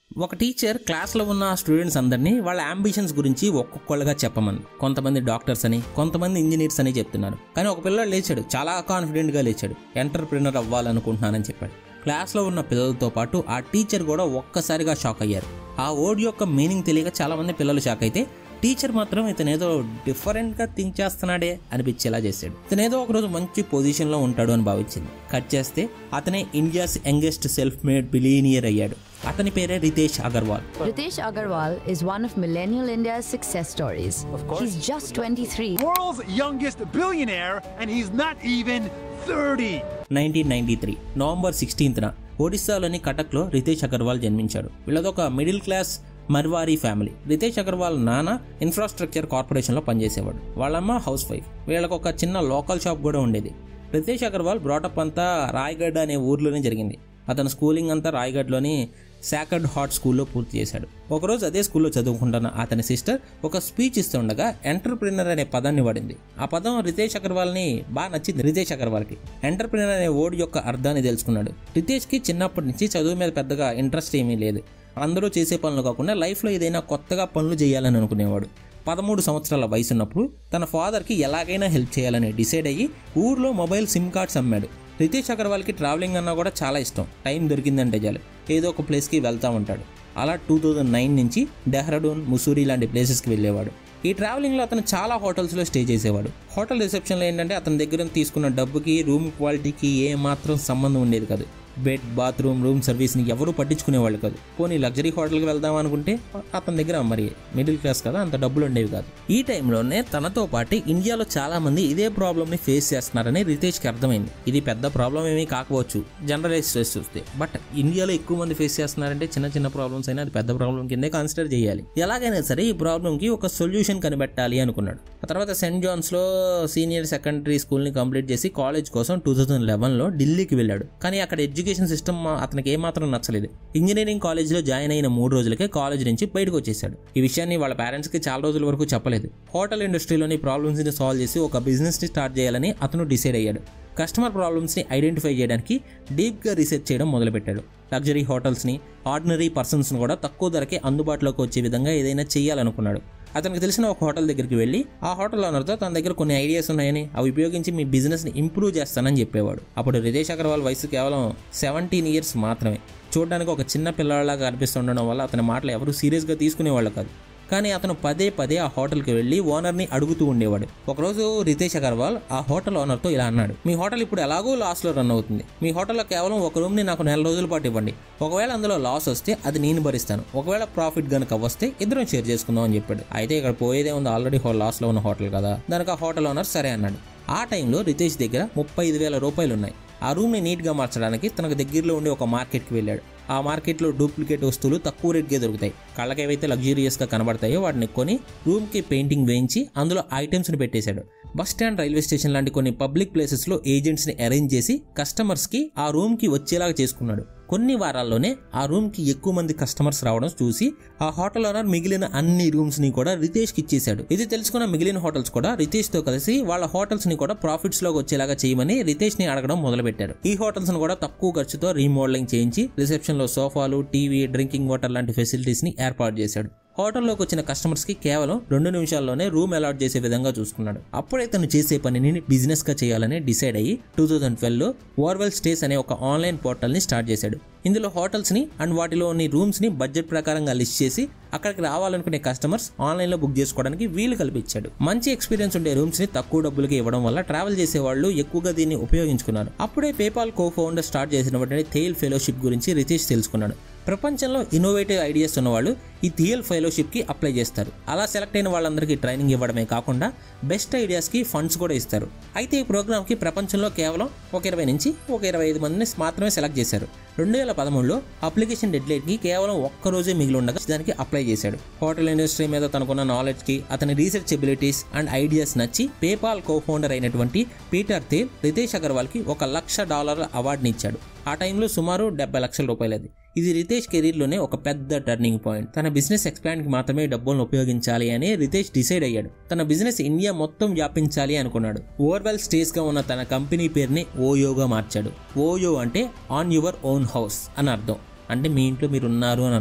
ఒక టీచర్ క్లాస్లో ఉన్న స్టూడెంట్స్ అందరినీ వాళ్ళ అంబిషన్స్ గురించి ఒక్కొక్కళ్ళుగా చెప్పమని కొంతమంది డాక్టర్స్ అని కొంతమంది ఇంజనీర్స్ అని చెప్తున్నారు కానీ ఒక పిల్లడు లేచాడు చాలా కాన్ఫిడెంట్గా లేచాడు ఎంటర్ప్రినర్ అవ్వాలనుకుంటున్నానని చెప్పాడు క్లాస్లో ఉన్న పిల్లలతో పాటు ఆ టీచర్ కూడా ఒక్కసారిగా షాక్ అయ్యారు ఆ వర్డ్ యొక్క మీనింగ్ తెలియక చాలామంది పిల్లలు షాక్ అయితే టీచర్ మాత్రం ఇతను ఏదో డిఫరెంట్గా థింక్ చేస్తున్నాడే అనిపించేలా చేశాడు ఇతను ఏదో ఒకరోజు మంచి పొజిషన్లో ఉంటాడు అని భావించింది కట్ చేస్తే అతనే India's youngest self made billionaire అయ్యాడు అతని పేరే Ritesh Agarwal Ritesh Agarwal is one of millennial India's success stories. He's just 23. World's youngest billionaire, and he's not even 30. Nineteen ninety three November సిక్స్టీన్త్న ఒడిస్సాలోని కటక్లో రితేష్ అగర్వాల్ జన్మించాడు వీళ్ళదొక middle class Marwari family Ritesh Agarwal నాన్న ఇన్ఫ్రాస్ట్రక్చర్ కార్పొరేషన్లో పనిచేసేవాడు వాళ్ళమ్మ హౌస్ వైఫ్ వీళ్ళకి ఒక చిన్న లోకల్ షాప్ కూడా ఉండేది రితేష్ అగర్వాల్ బ్రాటప్ అంతా రాయ్గఢ్ అనే ఊర్లోనే జరిగింది అతను స్కూలింగ్ అంతా రాయ్గఢ్లోని సాకర్డ్ హాట్ స్కూల్లో పూర్తి చేశాడు ఒకరోజు అదే స్కూల్లో చదువుకుంటున్న అతని సిస్టర్ ఒక స్పీచ్ ఇస్తుండగా ఎంటర్ప్రినర్ అనే పదాన్ని వాడింది ఆ పదం రితేష్ అగర్వాల్ని బాగా నచ్చింది రితేష్ అగర్వాల్కి ఎంటర్ప్రినర్ అనే వర్డ్ యొక్క అర్థాన్ని తెలుసుకున్నాడు రితేష్కి చిన్నప్పటి నుంచి చదువు మీద పెద్దగా ఇంట్రెస్ట్ ఏమీ లేదు అందరూ చేసే పనులు కాకుండా లైఫ్లో ఏదైనా కొత్తగా పనులు చేయాలని అనుకునేవాడు పదమూడు సంవత్సరాల వయసు ఉన్నప్పుడు తన ఫాదర్కి ఎలాగైనా హెల్ప్ చేయాలని డిసైడ్ అయ్యి ఊర్లో మొబైల్ సిమ్ కార్డ్స్ అమ్మాడు రితేష్ అగర్వాల్కి ట్రావెలింగ్ అన్నా కూడా చాలా ఇష్టం టైం దొరికిందంటే చాలు ఏదో ఒక ప్లేస్కి వెళ్తూ ఉంటాడు అలా టూ థౌజండ్ నైన్ నుంచి డెహ్రాడూన్ ముసూరి లాంటి ప్లేసెస్కి వెళ్ళేవాడు ఈ ట్రావెలింగ్లో అతను చాలా హోటల్స్లో స్టే చేసేవాడు హోటల్ రిసెప్షన్లో ఏంటంటే అతని దగ్గర తీసుకున్న డబ్బుకి రూమ్ క్వాలిటీకి ఏ మాత్రం సంబంధం ఉండేది కాదు బెడ్ బాత్రూమ్ రూమ్ సర్వీస్ని ఎవరు పట్టించుకునేవాళ్ళు కాదు పోనీ లగ్జరీ హోటల్కి వెళ్దాం అనుకుంటే అతని దగ్గర మరి మిడిల్ క్లాస్ కదా అంత డబ్బులు ఉండేవి కాదు ఈ టైంలోనే తనతో పాటు ఇండియాలో చాలా మంది ఇదే ప్రాబ్లమ్ని ఫేస్ చేస్తున్నారని రితేష్కి అర్థమైంది ఇది పెద్ద ప్రాబ్లం ఏమీ కాకపోవచ్చు జనరలైజ్ చేసి చూస్తే బట్ ఇండియాలో ఎక్కువ మంది ఫేస్ చేస్తున్నారంటే చిన్న చిన్న ప్రాబ్లమ్స్ అయినా అది పెద్ద ప్రాబ్లం కిందే కన్సిడర్ చేయాలి ఎలాగైనా సరే ఈ ప్రాబ్లంకి ఒక సొల్యూషన్ కనిపెట్టాలి అనుకున్నాడు ఆ తర్వాత సెయింట్ జాన్స్లో సీనియర్ సెకండరీ స్కూల్ని కంప్లీట్ చేసి కాలేజ్ కోసం టూ థౌజండ్ లెవెన్లో ఢిల్లీకి వెళ్ళాడు కానీ అక్కడ ఎడ్యుకేషన్ సిస్టమ్ అతనికి ఏమాత్రం నచ్చలేదు ఇంజనీరింగ్ కాలేజ్లో జాయిన్ అయిన మూడు రోజులకే కాలేజ్ నుంచి బయటకు వచ్చేసాడు ఈ విషయాన్ని వాళ్ళ పేరెంట్స్కి చాలా రోజుల వరకు చెప్పలేదు హోటల్ ఇండస్ట్రీలోని ప్రాబ్లమ్స్ని సాల్వ్ చేసి ఒక బిజినెస్ని స్టార్ట్ చేయాలని అతను డిసైడ్ అయ్యాడు కస్టమర్ ప్రాబ్లమ్స్ని ఐడెంటిఫై చేయడానికి డీప్గా రీసెర్చ్ చేయడం మొదలుపెట్టాడు లగ్జరీ హోటల్స్ని ఆర్డినరీ పర్సన్స్ని కూడా తక్కువ ధరకే అందుబాటులోకి వచ్చే విధంగా ఏదైనా చేయాలనుకున్నాడు అతనికి తెలిసిన ఒక హోటల్ దగ్గరికి వెళ్ళి ఆ హోటల్ ఓనర్తో తన దగ్గర కొన్ని ఐడియాస్ ఉన్నాయని అవి ఉపయోగించి మీ బిజినెస్ని ఇంప్రూవ్ చేస్తానని చెప్పేవాడు అప్పుడు రితేష్ అగర్వాల్ వయసు కేవలం సెవెంటీన్ ఇయర్స్ మాత్రమే చూడడానికి ఒక చిన్న పిల్లలాగా అనిపిస్తుండడం వల్ల అతని మాటలు ఎవరు సీరియస్గా తీసుకునేవాళ్ళు కాదు కానీ అతను పదే పదే ఆ హోటల్కి వెళ్ళి ఓనర్ని అడుగుతూ ఉండేవాడు ఒకరోజు రితేష్ అగర్వాల్ ఆ హోటల్ ఓనర్తో ఇలా అన్నాడు మీ హోటల్ ఇప్పుడు ఎలాగో లాస్లో రన్ అవుతుంది మీ హోటల్లో కేవలం ఒక రూమ్ని నాకు నెల రోజుల పాటు ఇవ్వండి ఒకవేళ అందులో లాస్ వస్తే అది నేను భరిస్తాను ఒకవేళ ప్రాఫిట్ కనుక వస్తే ఇద్దరం షేర్ చేసుకుందాం అని చెప్పాడు అయితే ఇక్కడ పోయేదే ఉంది ఆల్రెడీ లాస్లో ఉన్న హోటల్ కదా దానికి ఆ హోటల్ ఓనర్ సరే అన్నాడు ఆ టైంలో రితేష్ దగ్గర ముప్పై ఐదు వేల రూపాయలు ఉన్నాయి ఆ రూమ్ని నీట్గా మార్చడానికి తనకు దగ్గరలో ఉండే ఒక మార్కెట్కి వెళ్ళాడు ఆ మార్కెట్లో డూప్లికేట్ వస్తువులు తక్కువ రేట్కే దొరుకుతాయి కళ్ళకి ఏవైతే లగ్జూరియస్గా కనబడతాయో వాటిని కొని రూమ్కి పెయింటింగ్ వేయించి అందులో ఐటమ్స్ని పెట్టేశాడు బస్ స్టాండ్ రైల్వే స్టేషన్ లాంటి కొన్ని పబ్లిక్ ప్లేసెస్లో ఏజెంట్స్ని అరేంజ్ చేసి కస్టమర్స్కి ఆ రూమ్కి వచ్చేలాగా చేసుకున్నాడు కొన్ని వారాల్లోనే ఆ రూమ్కి ఎక్కువ మంది కస్టమర్స్ రావడం చూసి ఆ హోటల్ ఓనర్ మిగిలిన అన్ని రూమ్స్ని కూడా రితేష్కి ఇచ్చేశాడు ఇది తెలుసుకున్న మిగిలిన హోటల్స్ కూడా రితేష్తో కలిసి వాళ్ళ హోటల్స్ని కూడా ప్రాఫిట్స్లోకి వచ్చేలాగా చేయమని రితేష్ని అడగడం మొదలుపెట్టారు ఈ హోటల్స్ని కూడా తక్కువ ఖర్చుతో రీమోడలింగ్ చేయించి రిసెప్షన్లో సోఫాలు టీవీ డ్రింకింగ్ వాటర్ లాంటి ఫెసిలిటీస్ని ఏర్పాటు చేశాడు హోటల్లోకి వచ్చిన కస్టమర్స్కి కేవలం రెండు నిమిషాల్లోనే రూమ్ అలాట్ చేసే విధంగా చూసుకున్నాడు అప్పుడే తను చేసే పనిని బిజినెస్గా చేయాలని డిసైడ్ అయ్యి టూ థౌజండ్ ట్వెల్వ్లో వార్వెల్ స్టేస్ అనే ఒక ఆన్లైన్ పోర్టల్ని స్టార్ట్ చేశాడు ఇందులో హోటల్స్ని అండ్ వాటిలోని రూమ్స్ని బడ్జెట్ ప్రకారంగా లిస్ట్ చేసి అక్కడికి రావాలనుకునే కస్టమర్స్ ఆన్లైన్లో బుక్ చేసుకోవడానికి వీలు కల్పించాడు మంచి ఎక్స్పీరియన్స్ ఉండే రూమ్స్ని తక్కువ డబ్బులకి ఇవ్వడం వల్ల ట్రావెల్ చేసే వాళ్ళు ఎక్కువగా దీన్ని ఉపయోగించుకున్నారు అప్పుడే పేపాల్ కో ఫౌండర్ స్టార్ట్ చేసినటువంటి థెయిల్ ఫెలోషిప్ గురించి రితేష్ తెలుసుకున్నాడు ప్రపంచంలో ఇన్నోవేటివ్ ఐడియాస్ ఉన్నవాళ్ళు ఈ థియల్ ఫెలోషిప్కి అప్లై చేస్తారు అలా సెలెక్ట్ అయిన వాళ్ళందరికీ ట్రైనింగ్ ఇవ్వడమే కాకుండా బెస్ట్ ఐడియాస్కి ఫండ్స్ కూడా ఇస్తారు అయితే ఈ ప్రోగ్రామ్కి ప్రపంచంలో కేవలం ఒక ఇరవై నుంచి ఒక ఇరవై ఐదు మందిని మాత్రమే సెలెక్ట్ చేశారు రెండు వేల పదమూడులో అప్లికేషన్ డెడ్లైట్కి కేవలం ఒక్క రోజే మిగిలి ఉండగా దానికి అప్లై చేశాడు హోటల్ ఇండస్ట్రీ మీద తనకున్న నాలెడ్జ్కి అతని రీసెర్చ్ ఎబిలిటీస్ అండ్ ఐడియాస్ నచ్చి పేపాల్ కో ఫౌండర్ అయినటువంటి పీటర్ థేల్ రితేష్ అగర్వాల్కి ఒక లక్ష డాలర్ల అవార్డుని ఇచ్చాడు ఆ టైంలో సుమారు డెబ్బై లక్షల రూపాయలు అది ఇది రితేష్ కెరీర్లోనే ఒక పెద్ద టర్నింగ్ పాయింట్ తన బిజినెస్ ఎక్స్పాండ్కి మాత్రమే డబ్బులను ఉపయోగించాలి అని రితేష్ డిసైడ్ అయ్యాడు తన బిజినెస్ ఇండియా మొత్తం వ్యాపించాలి అనుకున్నాడు ఓవర్వెల్ స్టేజ్గా ఉన్న తన కంపెనీ పేరుని ఓయోగా మార్చాడు ఓయో అంటే ఆన్ యువర్ ఓన్ హౌస్ అని అర్థం అంటే మీ ఇంట్లో మీరు ఉన్నారు అని అర్థం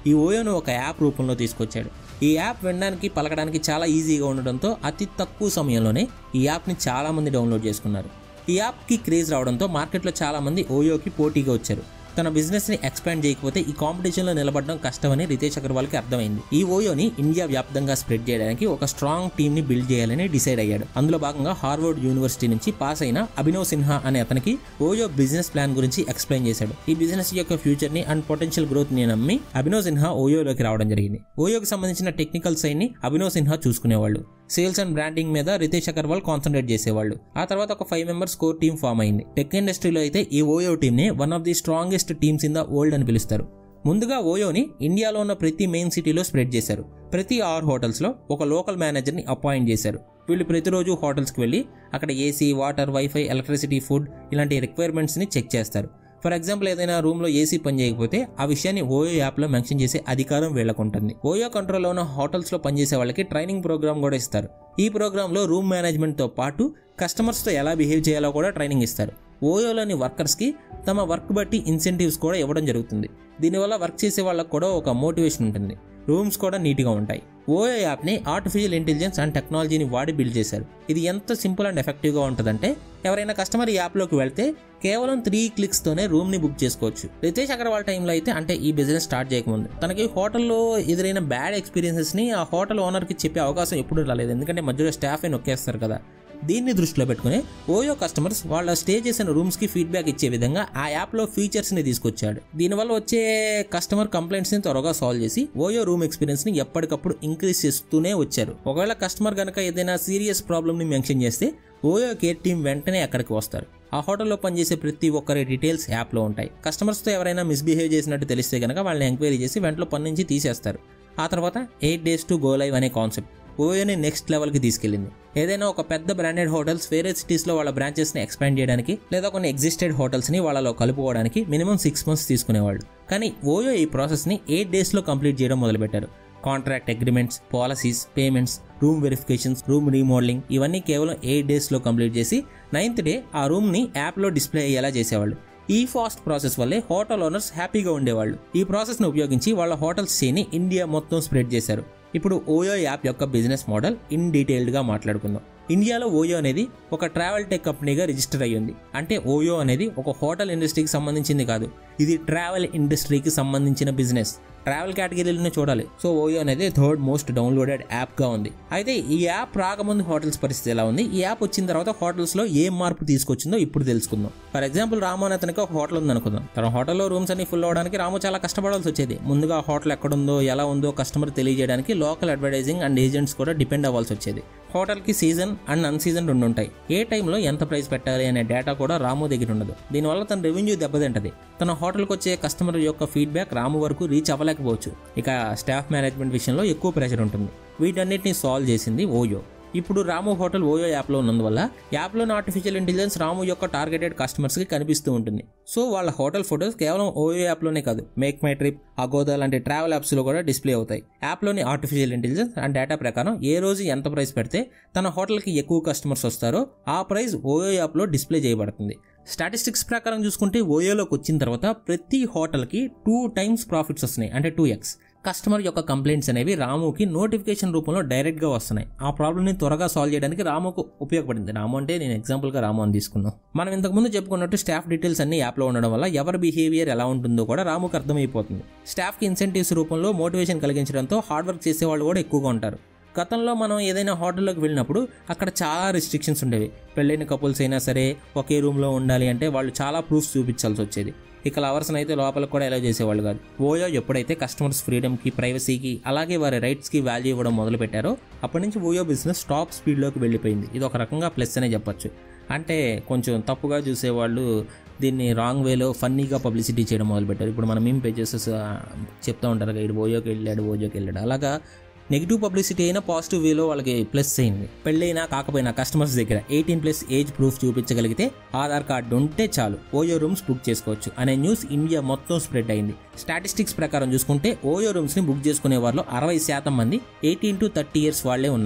ఈ ఓయోను ఒక యాప్ రూపంలో తీసుకొచ్చాడు ఈ యాప్ వినడానికి పలకడానికి చాలా ఈజీగా ఉండడంతో అతి తక్కువ సమయంలోనే ఈ యాప్ని చాలామంది డౌన్లోడ్ చేసుకున్నారు ఈ యాప్కి క్రేజ్ రావడంతో మార్కెట్లో చాలామంది ఓయోకి పోటీగా వచ్చారు తన బిజినెస్ని ఎక్స్పాండ్ చేయకపోతే ఈ కాంపిటీషన్లో నిలబడడం కష్టమని రితేష్ అగర్వాల్కి అర్థమైంది ఈ ఓయోని ఇండియా వ్యాప్తంగా స్ప్రెడ్ చేయడానికి ఒక స్ట్రాంగ్ టీమ్ని బిల్డ్ చేయాలని డిసైడ్ అయ్యాడు అందులో భాగంగా హార్వర్డ్ యూనివర్సిటీ నుంచి పాస్ అయిన అభినవ్ సిన్హా అనే అతనికి ఓయో బిజినెస్ ప్లాన్ గురించి ఎక్స్ప్లెయిన్ చేశాడు ఈ బిజినెస్ యొక్క ఫ్యూచర్ని అండ్ పొటెన్షియల్ గ్రోత్ని నమ్మి అభినవ్ సిన్హా ఓయోలోకి రావడం జరిగింది ఓయోకి సంబంధించిన టెక్నికల్ సైడ్ని అభినవ్ సిన్హా చూసుకునేవాళ్ళు సేల్స్ అండ్ బ్రాండింగ్ మీద రితేష్ అగర్వాల్ కాన్సన్ట్రేట్ చేసేవాళ్ళు ఆ తర్వాత ఒక five members core team form అయింది టెక్ ఇండస్ట్రీలో అయితే ఈ ఓయో టీమ్ని one of the strongest teams in the world అని పిలుస్తారు ముందుగా ఓయోని ఇండియాలో ఉన్న ప్రతి మెయిన్ సిటీలో స్ప్రెడ్ చేశారు ప్రతి ఆరు హోటల్స్లో ఒక లోకల్ మేనేజర్ని అపాయింట్ చేశారు వీళ్ళు ప్రతిరోజు హోటల్స్కి వెళ్ళి అక్కడ AC water wifi electricity food ఇలాంటి రిక్వైర్మెంట్స్ని చెక్ చేస్తారు ఫర్ ఎగ్జాంపుల్ ఏదైనా రూమ్లో ఏసీ పని చేయకపోతే ఆ విషయాన్ని ఓయో యాప్లో మెన్షన్ చేసే అధికారం వీళ్ళకు ఉంటుంది ఓయో కంట్రోల్లో ఉన్న హోటల్స్లో పనిచేసే వాళ్ళకి ట్రైనింగ్ ప్రోగ్రామ్ కూడా ఇస్తారు ఈ ప్రోగ్రాంలో రూమ్ మేనేజ్మెంట్తో పాటు కస్టమర్స్తో ఎలా బిహేవ్ చేయాలో కూడా ట్రైనింగ్ ఇస్తారు ఓయోలోని వర్కర్స్కి తమ వర్క్ బట్టి ఇన్సెంటివ్స్ కూడా ఇవ్వడం జరుగుతుంది దీనివల్ల వర్క్ చేసే వాళ్ళకు కూడా ఒక మోటివేషన్ ఉంటుంది రూమ్స్ కూడా నీట్గా ఉంటాయి ఓయో యాప్ని ఆర్టిఫిషియల్ ఇంటెలిజెన్స్ అండ్ టెక్నాలజీని వాడి బిల్డ్ చేశారు ఇది ఎంత సింపుల్ అండ్ ఎఫెక్టివ్గా ఉంటుందంటే ఎవరైనా కస్టమర్ ఈ యాప్లోకి వెళ్తే కేవలం త్రీ క్లిక్స్తోనే రూమ్ని బుక్ చేసుకోవచ్చు రితేష్ అగర్వాల్ టైంలో అయితే అంటే ఈ బిజినెస్ స్టార్ట్ చేయకముందు తనకి హోటల్లో ఎదురైన బ్యాడ్ ఎక్స్పీరియన్సెస్ని ఆ హోటల్ ఓనర్కి చెప్పే అవకాశం ఎప్పుడూ రాలేదు ఎందుకంటే మధ్యలో స్టాఫ్ నొక్కేస్తారు కదా దీన్ని దృష్టిలో పెట్టుకుని ఓయో కస్టమర్స్ వాళ్ళ స్టే చేసిన రూమ్స్కి ఫీడ్బ్యాక్ ఇచ్చే విధంగా ఆ యాప్లో ఫీచర్స్ని తీసుకొచ్చాడు దీనివల్ల వచ్చే కస్టమర్ కంప్లైంట్స్ని త్వరగా సాల్వ్ చేసి ఓయో రూమ్ ఎక్స్పీరియన్స్ని ఎప్పటికప్పుడు ఇంక్రీజ్ చేస్తూనే వచ్చారు ఒకవేళ కస్టమర్ కనుక ఏదైనా సీరియస్ ప్రాబ్లమ్ని మెన్షన్ చేస్తే ఓయో కేర్ టీం వెంటనే అక్కడికి వస్తారు ఆ హోటల్లో పనిచేసే ప్రతి ఒక్కరి డీటెయిల్స్ యాప్లో ఉంటాయి కస్టమర్స్తో ఎవరైనా మిస్బిహేవ్ చేసినట్టు తెలిస్తే కనుక వాళ్ళని ఎంక్వైరీ చేసి వెంటనే పని నుంచి తీసేస్తారు ఆ తర్వాత eight days to go live అనే కాన్సెప్ట్ ఓయోని నెక్స్ట్ లెవెల్కి తీసుకెళ్ళింది ఏదైనా ఒక పెద్ద బ్రాండెడ్ హోటల్స్ వేరే సిటీస్లో వాళ్ళ బ్రాంచెస్ని ఎక్స్పాండ్ చేయడానికి లేదా కొన్ని ఎగ్జిస్టెడ్ హోటల్స్ని వాళ్ళలో కలుపుకోవడానికి మినిమం సిక్స్ మంత్స్ తీసుకునేవాళ్ళు కానీ ఓయో ఈ ప్రాసెస్ని ఎయిట్ డేస్లో కంప్లీట్ చేయడం మొదలుపెట్టారు contract agreements policies payments room verifications room remodelling ఇవన్నీ కేవలం ఎయిట్ డేస్లో కంప్లీట్ చేసి నైన్త్ డే ఆ రూమ్ని యాప్లో డిస్ప్లే అయ్యేలా చేసేవాళ్ళు ఈ ఫాస్ట్ ప్రాసెస్ వల్లే హోటల్ ఓనర్స్ హ్యాపీగా ఉండేవాళ్ళు ఈ ప్రాసెస్ను ఉపయోగించి వాళ్ళ హోటల్ స్టేని ఇండియా మొత్తం స్ప్రెడ్ చేశారు ఇప్పుడు ఓయో యాప్ యొక్క బిజినెస్ మోడల్ ఇన్ డీటెయిల్డ్గా మాట్లాడుకుందాం ఇండియాలో ఓయో అనేది ఒక ట్రావెల్ టెక్ కంపెనీగా రిజిస్టర్ అయ్యింది అంటే ఓయో అనేది ఒక హోటల్ ఇండస్ట్రీకి సంబంధించింది కాదు ఇది ట్రావెల్ ఇండస్ట్రీకి సంబంధించిన బిజినెస్ ట్రావెల్ కేటగిరీలోనే చూడాలి సో ఓయో అనేది థర్డ్ మోస్ట్ డౌన్లోడెడ్ యాప్గా ఉంది అయితే ఈ యాప్ రాకముందు హోటల్స్ పరిస్థితి ఎలా ఉంది ఈ యాప్ వచ్చిన తర్వాత హోటల్స్లో ఏం మార్పు తీసుకొచ్చిందో ఇప్పుడు తెలుసుకుందాం ఫర్ ఎగ్జాంపుల్ రాము అనే అతనికి ఒక హోటల్ ఉంది అనుకుందాం తన హోటల్లో రూమ్స్ అన్ని ఫుల్ అవడానికి రాము చాలా కష్టపడాల్సి వచ్చేది ముందుగా ఆ హోటల్ ఎక్కడుందో ఎలా ఉందో కస్టమర్ తెలియజేయడానికి లోకల్ అడ్వర్టైజింగ్ అండ్ ఏజెంట్స్ కూడా డిపెండ్ అవ్వాల్సి వచ్చేది హోటల్కి సీజన్ అండ్ అన్ సీజన్ రెండు ఉంటాయి ఏ టైంలో ఎంత ప్రైస్ పెట్టాలి అనే డేటా కూడా రాము దగ్గర ఉండదు దీనివల్ల తన రెవెన్యూ దెబ్బతింటది తన హోటల్కి వచ్చే కస్టమర్ యొక్క ఫీడ్బ్యాక్ రాము వరకు రీచ్ అవ్వలేకపోవచ్చు ఇక స్టాఫ్ మేనేజ్మెంట్ విషయంలో ఎక్కువ ప్రెషర్ ఉంటుంది వీటన్నిటిని సాల్వ్ చేసింది ఓయో ఇప్పుడు రాము హోటల్ ఓయో యాప్లో ఉన్నందువల్ల యాప్లోని ఆర్టిఫిషియల్ ఇంటెలిజెన్స్ రాము యొక్క టార్గెటెడ్ కస్టమర్స్కి కనిపిస్తూ ఉంటుంది సో వాళ్ళ హోటల్ ఫొటోస్ కేవలం ఓయో యాప్లోనే కాదు మేక్ మై ట్రిప్ అగోదా లాంటి ట్రావెల్ యాప్స్లో కూడా డిస్ప్లే అవుతాయి యాప్లోని ఆర్టిఫిషియల్ ఇంటెలిజెన్స్ అండ్ డేటా ప్రకారం ఏ రోజు ఎంత ప్రైస్ పెడితే తన హోటల్కి ఎక్కువ కస్టమర్స్ వస్తారో ఆ ప్రైస్ ఓయో యాప్లో డిస్ప్లే చేయబడుతుంది స్టాటిస్టిక్స్ ప్రకారం చూసుకుంటే ఓయోలోకి వచ్చిన తర్వాత ప్రతి హోటల్కి టూ టైమ్స్ ప్రాఫిట్స్ వస్తున్నాయి అంటే టూ ఎక్స్ కస్టమర్ యొక్క కంప్లైంట్స్ అనేవి రాముకి నోటిఫికేషన్ రూపంలో డైరెక్ట్గా వస్తున్నాయి ఆ ప్రాబ్లమ్ని త్వరగా సాల్వ్ చేయడానికి రాముకు ఉపయోగపడింది రాము అంటే నేను ఎగ్జాంపుల్గా రాము అని తీసుకున్నాం మనం ఇంతకుముందు చెప్పుకున్నట్టు స్టాఫ్ డీటెయిల్స్ అన్ని యాప్లో ఉండడం వల్ల ఎవరి బిహేవియర్ ఎలా ఉంటుందో కూడా రాముకు అర్థమైపోతుంది స్టాఫ్కి ఇన్సెంటివ్స్ రూపంలో మోటివేషన్ కలిగించడంతో హార్డ్ వర్క్ చేసే వాళ్ళు కూడా ఎక్కువగా ఉంటారు గతంలో మనం ఏదైనా హోటల్లోకి వెళ్ళినప్పుడు అక్కడ చాలా రిస్ట్రిక్షన్స్ ఉండేవి పెళ్ళైన కపుల్స్ అయినా సరే ఒకే రూమ్లో ఉండాలి అంటే వాళ్ళు చాలా ప్రూఫ్స్ చూపించాల్సి వచ్చేది ఇక లవర్స్ని అయితే లోపలికి కూడా ఎలా చేసేవాళ్ళు కాదు ఓయో ఎప్పుడైతే కస్టమర్స్ ఫ్రీడమ్కి ప్రైవసీకి అలాగే వారి రైట్స్కి వాల్యూ ఇవ్వడం మొదలుపెట్టారో అప్పటి నుంచి ఓయో బిజినెస్ టాప్ స్పీడ్లోకి వెళ్ళిపోయింది ఇది ఒక రకంగా ప్లస్ అనే చెప్పొచ్చు అంటే కొంచెం తప్పుగా చూసేవాళ్ళు దీన్ని రాంగ్ వేలో ఫన్నీగా పబ్లిసిటీ చేయడం మొదలుపెట్టారు ఇప్పుడు మనం ఏం పేజెస్ చెప్తూ ఉంటారు ఇటు ఓయోకి వెళ్ళాడు ఓయోకి వెళ్ళాడు అలాగా నెగిటివ్ పబ్లిసిటీ అయినా పాజిటివ్ వేలో వాళ్ళకి ప్లస్ అయింది పెళ్ళైనా కాకపోయినా కస్టమర్స్ దగ్గర ఎయిటీన్ ప్లస్ ఏజ్ ప్రూఫ్ చూపించగలిగితే ఆధార్ కార్డు ఉంటే చాలు ఓయో రూమ్స్ బుక్ చేసుకోవచ్చు అనే న్యూస్ ఇండియా మొత్తం స్ప్రెడ్ అయింది స్టాటిస్టిక్స్ ప్రకారం చూసుకుంటే ఓయో రూమ్స్ని బుక్ చేసుకునే వారిలో అరవై శాతం మంది ఎయిటీన్ టు థర్టీ ఇయర్స్ వాళ్లే ఉన్నారు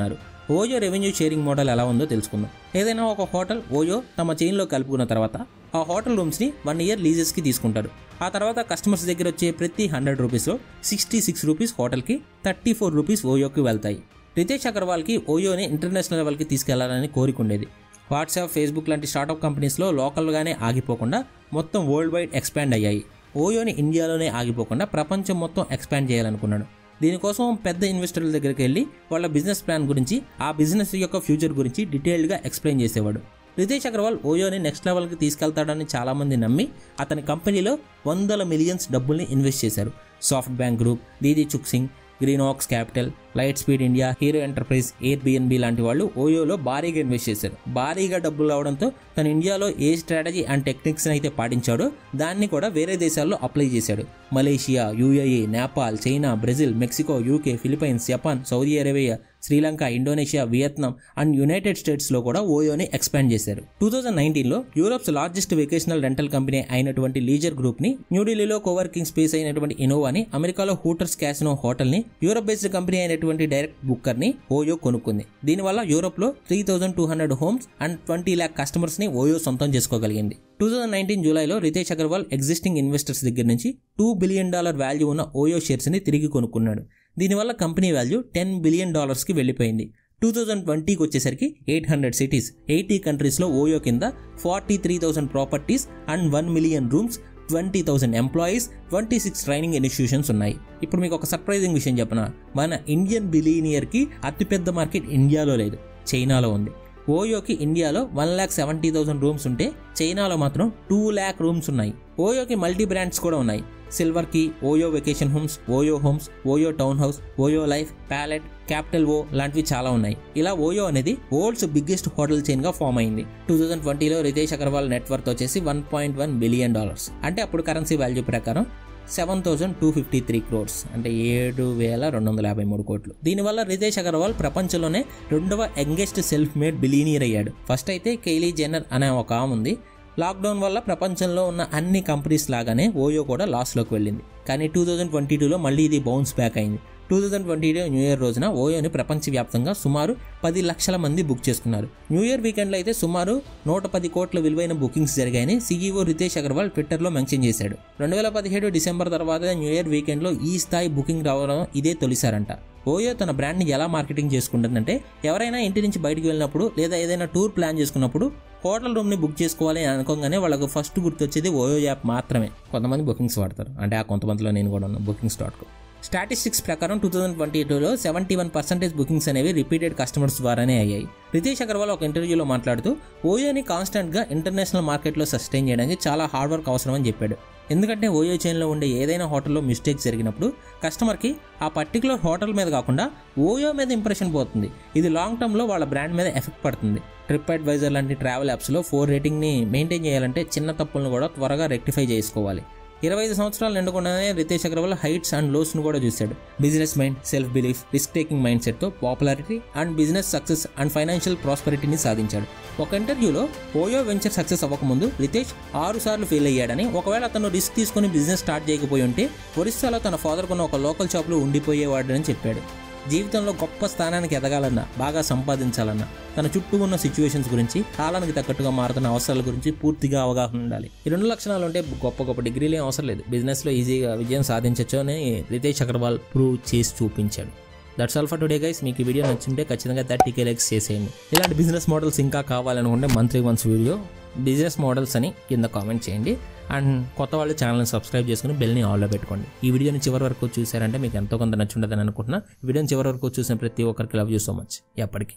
ఓయో రెవెన్యూ షేరింగ్ మోడల్ ఎలా ఉందో తెలుసుకుందాం ఏదైనా ఒక హోటల్ ఓయో తమ చైన్లో కలుపుకున్న తర్వాత ఆ హోటల్ రూమ్స్ని వన్ ఇయర్ లీజెస్కి తీసుకుంటారు ఆ తర్వాత కస్టమర్స్ దగ్గర వచ్చే ప్రతి హండ్రెడ్ రూపీస్లో సిక్స్టీ సిక్స్ రూపీస్ హోటల్కి థర్టీ ఫోర్ రూపీస్ ఓయోకి వెళ్తాయి రితేష్ అగర్వాల్కి ఓయోని ఇంటర్నేషనల్ లెవెల్కి తీసుకెళ్లాలని కోరిక ఉండేది వాట్సాప్ ఫేస్బుక్ లాంటి స్టార్టప్ కంపెనీస్లో లోకల్గానే ఆగిపోకుండా మొత్తం వరల్డ్ వైడ్ ఎక్స్పాండ్ అయ్యాయి ఓయోని ఇండియాలోనే ఆగిపోకుండా ప్రపంచం మొత్తం ఎక్స్పాండ్ చేయాలనుకున్నాడు దీనికోసం పెద్ద ఇన్వెస్టర్ల దగ్గరికి వెళ్ళి వాళ్ళ బిజినెస్ ప్లాన్ గురించి ఆ బిజినెస్ యొక్క ఫ్యూచర్ గురించి డీటెయిల్డ్గా ఎక్స్ప్లెయిన్ చేసేవాడు రితేష్ అగర్వాల్ ఓయోని నెక్స్ట్ లెవెల్కి తీసుకెళ్తాడని చాలామంది నమ్మి అతని కంపెనీలో వందల మిలియన్స్ డబ్బుల్ని ఇన్వెస్ట్ చేశారు soft bank group Didi Chuxing Greenoaks capital light speed India Hero Enterprise Airbnb లాంటి వాళ్ళు ఓయోలో భారీగా ఇన్వెస్ట్ చేశారు భారీగా డబ్బులు రావడంతో తను ఇండియాలో ఏ స్ట్రాటజీ అండ్ టెక్నిక్స్ అయితే పాటించాడో దాన్ని కూడా వేరే దేశాల్లో అప్లై చేశాడు Malaysia UAE Nepal China Brazil Mexico UK Philippines Japan Saudi Arabia Sri Lanka Indonesia Vietnam and United స్టేట్స్లో కూడా ఓయోని ఎక్స్పాండ్ చేశారు టూ థౌజండ్ నైన్టీన్లో Europe's largest vacational rental company అయినటువంటి లీజర్ గ్రూప్ని న్యూఢిల్లీలో కోవర్కింగ్ స్పేస్ అయినటువంటి ఇనోవాని అమెరికాలో హూటర్స్ క్యాసినో హోటల్ని యూరోప్ బేస్డ్ కంపెనీ అయినటువంటి డైరెక్ట్ బుక్కర్ని ఓయో కొనుక్కుంది దీనివల్ల యూరోప్లో three thousand two hundred homes and twenty lakh కస్టమర్స్ని ఓయో సొంతం చేసుకోగలిగింది టూ థౌజండ్ నైన్టీన్ జూలైలో రితేష్ అగర్వాల్ ఎగ్జిస్టింగ్ ఇన్వెస్టర్స్ దగ్గర నుంచి టూ బిలియన్ డాలర్ వాల్యూ ఉన్న ఓయో షేర్స్ని తిరిగి కొనుక్కున్నాడు దీనివల్ల కంపెనీ వాల్యూ టెన్ బిలియన్ డాలర్స్కి వెళ్ళిపోయింది టూ థౌజండ్ ట్వంటీకి వచ్చేసరికి ఎయిట్ హండ్రెడ్ సిటీస్ ఎయిటీ కంట్రీస్లో ఓయో కింద forty three thousand properties and one million rooms twenty thousand employees twenty six training institutions ఉన్నాయి ఇప్పుడు మీకు ఒక సర్ప్రైజింగ్ విషయం చెప్పనా మన ఇండియన్ బిలీనియర్కి అతిపెద్ద మార్కెట్ ఇండియాలో లేదు చైనాలో ఉంది ఓయోకి ఇండియాలో one lakh seventy thousand rooms ఉంటే చైనాలో మాత్రం టూ ల్యాక్ రూమ్స్ ఉన్నాయి ఓయోకి మల్టీ బ్రాండ్స్ కూడా ఉన్నాయి సిల్వర్ కి OYO vacation homes OYO homes OYO town house OYO life palette capital O లాంటివి చాలా ఉన్నాయి ఇలా ఓయో అనేది వరల్డ్స్ బిగ్గెస్ట్ హోటల్ చైన్ గా ఫామ్ అయింది టూ థౌసండ్ ట్వంటీలో రితేష్ అగర్వాల్ నెట్వర్క్ వచ్చేసి one point one billion dollars అంటే అప్పుడు కరెన్సీ వాల్యూ ప్రకారం seven thousand two fifty three crores అంటే ఏడు వేల రెండు వందల యాభై మూడు కోట్లు దీనివల్ల రితేష్ అగర్వాల్ ప్రపంచంలోనే రెండవ యంగెస్ట్ సెల్ఫ్ మేడ్ బిలీనియర్ అయ్యాడు ఫస్ట్ అయితే కేలీ జెన్నర్ అనే ఒక ఆమె ఉంది లాక్డౌన్ వల్ల ప్రపంచంలో ఉన్న అన్ని కంపెనీస్ లాగానే ఓయో కూడా లాస్లోకి వెళ్ళింది కానీ టూ థౌజండ్ ట్వంటీ టూలో మళ్ళీ ఇది బౌన్స్ బ్యాక్ అయింది two thousand twenty two new year రోజున ఓయోని ప్రపంచవ్యాప్తంగా సుమారు పది లక్షల మంది బుక్ చేసుకున్నారు న్యూ ఇయర్ వీకెండ్లో అయితే సుమారు నూట పది కోట్ల విలువైన బుకింగ్స్ జరిగాయని సీఈఓ రితేష్ అగర్వాల్ ట్విట్టర్లో మెన్షన్ చేశాడు రెండు వేల పదిహేడు డిసెంబర్ తర్వాత న్యూ ఇయర్ వీకెండ్లో ఈ స్థాయి బుకింగ్ రావడం ఇదే తొలిసారంట ఓయో తన బ్రాండ్ని ఎలా మార్కెటింగ్ చేసుకుంటుందంటే ఎవరైనా ఇంటి నుంచి బయటికి వెళ్ళినప్పుడు లేదా ఏదైనా టూర్ ప్లాన్ చేసుకున్నప్పుడు హోటల్ రూమ్ని బుక్ చేసుకోవాలి అని అనుకోగానే వాళ్ళకు ఫస్ట్ గుర్తొచ్చేది ఓయో యాప్ మాత్రమే కొంతమంది బుకింగ్స్ వాడతారు అంటే ఆ కొంతమందిలో నేను కూడా ఉన్నాను బుకింగ్స్ డాట్ కామ్ స్టాటిస్టిక్స్ ప్రకారం టూ థౌసండ్ ట్వంటీ టూలో సెవెంటీ వన్ పర్సెంటేజ్ బుకింగ్స్ అనేవి రిపీటెడ్ కస్టమర్స్ ద్వారానే అయ్యాయి రితేష్ అగర్వాల్ ఒక ఇంటర్వ్యూలో మాట్లాడుతూ ఓయోని కాన్స్టెంట్గా ఇంటర్నేషనల్ మార్కెట్లో సస్టైన్ చేయడానికి చాలా హార్డ్ వర్క్ అవసరమని చెప్పాడు ఎందుకంటే ఓయో చైన్లో ఉండే ఏదైనా హోటల్లో మిస్టేక్ జరిగినప్పుడు కస్టమర్కి ఆ పర్టికులర్ హోటల్ మీద కాకుండా ఓయో మీద ఇంప్రెషన్ పోతుంది ఇది లాంగ్ టర్మ్లో వాళ్ళ బ్రాండ్ మీద ఎఫెక్ట్ పడుతుంది ట్రిప్ అడ్వైజర్ లాంటి ట్రావెల్ యాప్స్లో ఫోర్ రేటింగ్ని మెయింటైన్ చేయాలంటే చిన్న తప్పులను కూడా త్వరగా రెక్టిఫై చేసుకోవాలి ఇరవై ఐదు సంవత్సరాలు నిండకుండానే రితేష్ అగర్వాల్ హైట్స్ అండ్ లోస్ను కూడా చూశాడు business mind self belief risk taking mind సెట్తో popularity and business success and financial ప్రాస్పరిటీని సాధించాడు ఒక ఇంటర్వ్యూలో ఓయో వెంచర్ సక్సెస్ అవ్వకముందు రితేష్ ఆరు సార్లు ఫెయిల్ అయ్యాడని ఒకవేళ అతను రిస్క్ తీసుకుని బిజినెస్ స్టార్ట్ చేయకపోయి ఉంటే ఒరిస్సాలో తన ఫాదర్ కొన్న ఒక లోకల్ షాప్లో ఉండిపోయేవాడని చెప్పాడు జీవితంలో గొప్ప స్థానానికి ఎదగాలన్నా బాగా సంపాదించాలన్నా తన చుట్టూ ఉన్న సిచ్యువేషన్స్ గురించి కాలానికి తగ్గట్టుగా మారుతున్న అవసరాల గురించి పూర్తిగా అవగాహన ఉండాలి ఈ రెండు లక్షణాలు ఉంటే గొప్ప గొప్ప డిగ్రీలు ఏం అవసరం లేదు బిజినెస్లో ఈజీగా విజయం సాధించవచ్చు అని రితేష్ అగర్వాల్ ప్రూవ్ చేసి చూపించాడు that's all for today guys మీకు ఈ వీడియో నచ్చింటే ఖచ్చితంగా థర్టీ కే లైక్స్ చేసేయండి ఇలాంటి బిజినెస్ మోడల్స్ ఇంకా కావాలనుకుంటే monthly once video business models అని కింద కామెంట్ చేయండి అండ్ కొత్త వాళ్ళు ఛానల్ని సబ్స్క్రైబ్ చేసుకుని బెల్ని ఆల్లో పెట్టుకోండి ఈ వీడియోని చివరి వరకు చూసారంటే మీకు ఎంతో కొంత నచ్చుండదని అనుకుంటున్నా ఈ వీడియోని చివరి వరకు చూసిన ప్రతి ఒక్కరికి లవ్ యూ సో మచ్ ఎప్పటికీ